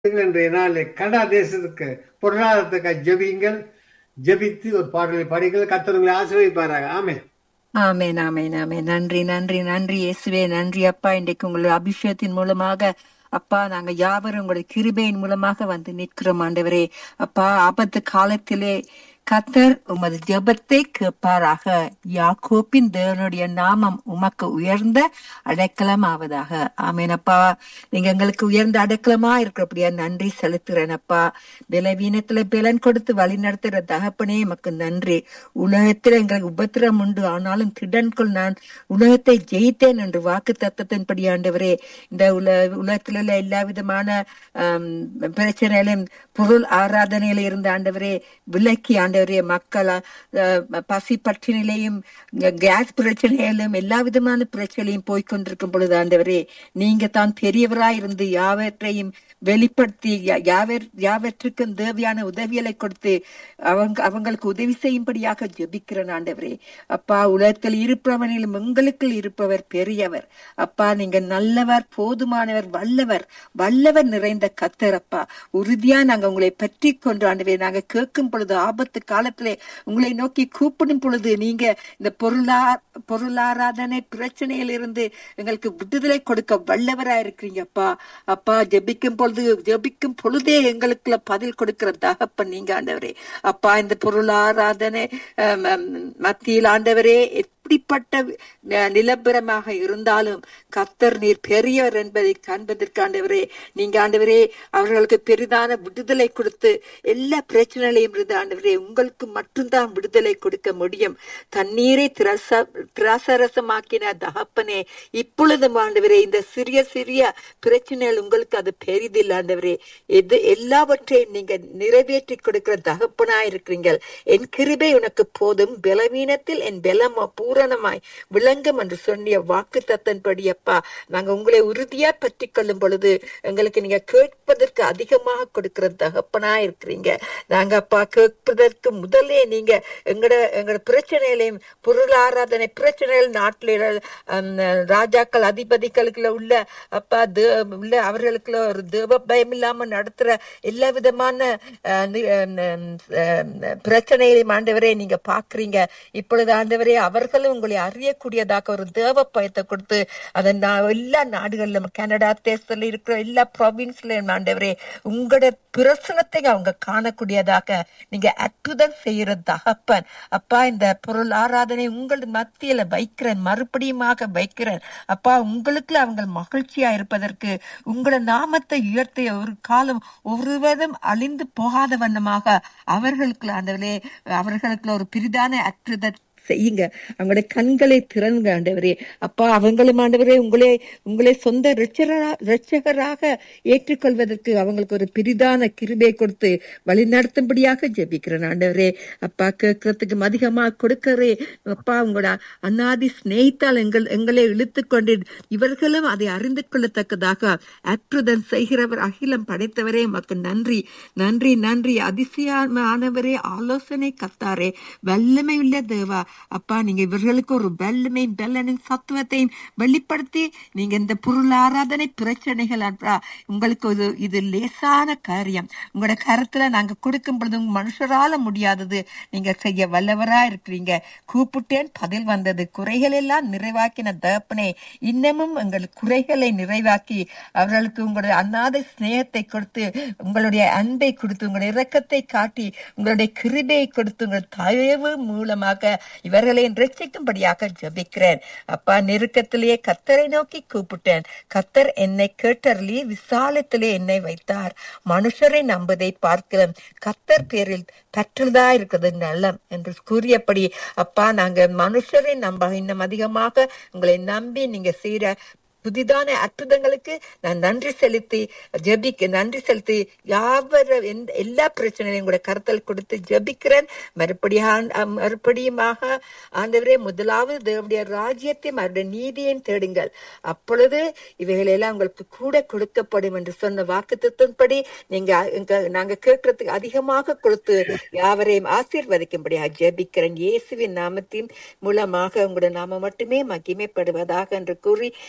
இன்றைய நாளில் கனடா தேசத்துக்கு பொருளாதாரத்துக்கு ஜெபியுங்கள் ஜெபித்து ஒரு பாடலை பாடுங்கள் கத்தர்களை ஆசிரியப்பாராங்க ஆமே ஆமேன் ஆமேன் ஆமேன் நன்றி நன்றி நன்றி இயேசுவே நன்றி அப்பா இன்றைக்கு உங்களுடைய அபிஷேகத்தின் மூலமாக அப்பா நாங்க யாவரும் உங்களுடைய கிருபையின் மூலமாக வந்து நிற்கிறோம் ஆண்டவரே அப்பா ஆபத்து காலத்திலே கத்தர் உமது ஜெபத்தை கேட்பாராக யாக்கோப்பின் தேவனுடைய நாமம் உமக்கு உயர்ந்த அடைக்கலம் ஆவதாக ஆமேன் அப்பா நீங்க எங்களுக்கு உயர்ந்த அடைக்கலமா இருக்கிறபடியா நன்றி செலுத்துறேன் அப்பா பலவீனத்துல பலன் கொடுத்து வழி நடத்துற தகப்பனே எமக்கு நன்றி உலகத்துல எங்களுக்கு உபத்திரம் உண்டு ஆனாலும் திடன்குள் நான் உலகத்தை ஜெயித்தேன் என்று வாக்கு தத்தத்தின்படி ஆண்டவரே இந்த உல உலகத்துல உள்ள எல்லா விதமான ஆம், பிரச்சனையிலும் பொருள் ஆராதனையில இருந்த ஆண்டவரே விலக்கி ஆண்டவரே மக்கள் அஹ், பசி பற்றினிலையும் கேஸ் பிரச்சனையிலும் எல்லா விதமான பிரச்சனையும் போய்கொண்டிருக்கும் பொழுது ஆண்டவரே நீங்க தான் பெரியவராய் இருந்து யாவற்றையும் வெளிப்படுத்தி யா- யாவர் யாவற்றுக்கும் தேவையான உதவிகளை கொடுத்து அவங்க அவங்களுக்கு உதவி செய்யும்படியாக ஜெபிக்கிறேன் ஆண்டவரே அப்பா உலகத்தில் இருப்பவனிலும் உங்களுக்குள் இருப்பவர் பெரியவர் அப்பா நீங்க நல்லவர் போதுமானவர் வல்லவர் வல்லவர் நிறைந்த கத்தர் அப்பா உறுதியா நாங்க உங்களை பற்றி கொண்டு ஆண்டவே நாங்க கேட்கும் பொழுது ஆபத்து காலத்திலே உங்களை நோக்கி கூப்பிடும் பொழுது நீங்க இந்த பொருளா பொருளாராதனை பிரச்சனையில் இருந்து எங்களுக்கு விடுதலை கொடுக்க வல்லவரா இருக்கிறீங்க அப்பா அப்பா ஜெபிக்கும் பொழுது ஜெபிக்கும் பொழுதே எங்களுக்குள்ள பதில் கொடுக்கிற தகப்பன் நீங்க ஆண்டவரே அப்பா இந்த பொருளாராதனை ஆம், ஆம், மத்தியில் ஆண்டவரே எப்படிப்பட்ட அஹ், நிலப்பரமாக இருந்தாலும் கத்தர் நீர் பெரியவர் என்பதை காண்பதற்கு ஆண்டவரே நீங்க ஆண்டவரே அவர்களுக்கு பெரிதான விடுதலை கொடுத்து எல்லா பிரச்சனைகளையும் இருந்து ஆண்டவரே உங்களுக்கு மட்டும்தான் விடுதலை கொடுக்க முடியும் தண்ணீரை திரச திராசரசமாக்கின தகப்பனே இப்பொழுதும் ஆண்டவரே இந்த சிறிய சிறிய பிரச்சனைகள் உங்களுக்கு அது பெரிதில்லை ஆண்டவரே எது எல்லாவற்றையும் நீங்க நிறைவேற்றி கொடுக்கிற தகப்பனா இருக்கிறீங்கள் என் கிருபை உனக்கு போதும் பலவீனத்தில் என் பலம் பூரணமாய் விளங்கும் என்று சொன்னிய வாக்கு தத்தன்படி அப்பா நாங்க உங்களை உறுதியா பற்றி கொள்ளும் பொழுது எங்களுக்கு நீங்க கேட்பதற்கு அதிகமாக கொடுக்கிற தகப்பனா இருக்கிறீங்க நாங்க அப்பா கேட்பதற்கு முதலே நீங்க எங்கட எங்கட பிரச்சனைகளையும் பொருளாராதனை பிரச்சனைகள் நாட்டில ஹம், ராஜாக்கள் அதிபதிகளுக்குள்ள உள்ள அப்பா தே- உள்ள அவர்களுக்குள்ள ஒரு தேவ பயம் இல்லாம நடத்துற எல்லா விதமான அஹ், நி- அஹ், அஹ், பிரச்சனைகளையும் ஆண்டவரே நீங்க பாக்குறீங்க இப்பொழுது ஆண்டவரே அவர்களும் உங்களை அறியக்கூடியதாக ஒரு தேவ பயத்தை கொடுத்து அதை நா- எல்லா நாடுகளிலும் கனடா தேசத்துல இருக்கிற எல்லா ப்ராவின்ஸ்லயும் ஆண்டவரே உங்களோட பிரசனத்தை அவங்க காணக்கூடியதாக நீங்க அற்புதம் செய்யற தகப்பன் அப்பா இந்த பொருள் ஆராதனை உங்கள் மத்தியில வைக்கிறேன் மறுபடியுமாக வைக்கிறேன் அப்பா உங்களுக்குள்ள அவங்க மகிழ்ச்சியா இருப்பதற்கு உங்களோட நாமத்தை உயர்த்திய ஒரு காலம் ஒருவரும் அழிந்து போகாத வண்ணமாக அவர்களுக்குள்ள ஆண்டவரே அவர்களுக்குள்ள ஒரு பிரிதான அற்புத செய்யுங்க அவங்களுடைய கண்களை திறனுங்க ஆண்டவரே அப்பா அவங்களும் ஆண்டவரே உங்களே உங்களை சொந்த ரட்சகரா- ரட்சகராக ஏற்றுக்கொள்வதற்கு அவங்களுக்கு ஒரு பிரிதான கிருபை கொடுத்து வழி நடத்தும்படியாக ஜெபிக்கிறேன் ஆண்டவரே அப்பா கேட்கறதுக்கு அதிகமா கொடுக்கறே அப்பா உங்களோட அநாதி சிநேகித்தால் எங்கள் எங்களை இழுத்து கொண்டு இவர்களும் அதை அறிந்து கொள்ளத்தக்கதாக அற்புதம் செய்கிறவர் அகிலம் படைத்தவரே உமக்கு நன்றி நன்றி நன்றி அதிசயமானவரே ஆலோசனை கத்தாரே வல்லமை உள்ள தேவா அப்பா நீங்க இவர்களுக்கு ஒரு வல்லமை பலனின் சத்துவத்தையும் வெளிப்படுத்தி நீங்க இந்த பொருள் ஆராதனை பிரச்சனைகள் அப்பா உங்களுக்கு இது இது லேசான காரியம் உங்களோட கருத்துல நாங்க கொடுக்கும் பொழுது உங்க மனுஷரால முடியாதது நீங்க செய்ய வல்லவரா இருக்கிறீங்க கூப்பிட்டேன் பதில் வந்தது குறைகள் எல்லாம் நிறைவாக்கின தகப்பனே இன்னமும் எங்கள் குறைகளை நிறைவாக்கி அவர்களுக்கு உங்களுடைய அநாத சிநேகத்தை கொடுத்து உங்களுடைய அன்பை கொடுத்து உங்களுடைய இரக்கத்தை காட்டி உங்களுடைய கிருபையை கொடுத்து உங்கள் தயவு மூலமாக இவர்களை ரட்சிக்கும்படியாக ஜெபிக்கிறேன் அப்பா நெருக்கத்திலேயே கத்தரை நோக்கி கூப்பிட்டேன் கத்தர் என்னை கேட்டருளி விசாலத்திலே என்னை வைத்தார் மனுஷரை நம்பதை பார்க்கிறோம் கத்தர் பேரில் பற்றுதா இருக்கிறது நல்லம் என்று கூறியபடி அப்பா நாங்க மனுஷரை நம்ப இன்னும் அதிகமாக உங்களை நம்பி நீங்க செய்யற புதிதான அற்புதங்களுக்கு நான் நன்றி செலுத்தி ஜெபிக்க நன்றி செலுத்தி யாவர எந்த- எல்லா பிரச்சனையும் கூட கருத்தல் கொடுத்து ஜெபிக்கிறேன் மறுபடியும் மறுபடியுமாக ஆண்டவரே முதலாவது தேவனுடைய ராஜ்யத்தையும் அவருடைய நீதியையும் தேடுங்கள் அப்பொழுது இவைகளெல்லாம் உங்களுக்கு கூட கொடுக்கப்படும் என்று சொன்ன வாக்கு திட்டப்படி நீங்க எங்க- நாங்க கேட்கறதுக்கு அதிகமாக கொடுத்து யாவரையும் ஆசீர்வதிக்கும்படியாக ஜெபிக்கிறேன் இயேசுவின் நாமத்தின் மூலமாக உங்களுடைய நாமம் மட்டுமே மகிமைப்படுவதாக என்று கூறி என்னை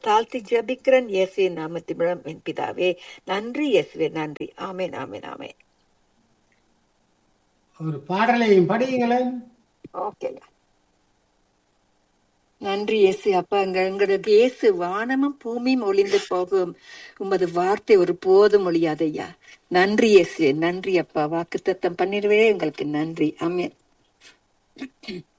தாழ்த்தி ஜெபிக்கிறேன் இயேசுவின் நாமத்தின் மூலம் என் பிதாவே நன்றி இயேசுவே நன்றி ஆமென் ஆமென் ஆமென் ஒரு பாடலையும் படியுங்களேன் ஓகே நன்றி இயேசு அப்பா எங்க எங்களுக்கு இயேசு வானமும் பூமியும் ஒளிந்து போகும் உமது வார்த்தை ஒரு போதும் ஒழியாது ஐயா நன்றி இயேசு நன்றி அப்பா வாக்கு தத்தம் பண்ணிடுவே எங்களுக்கு நன்றி ஆமென்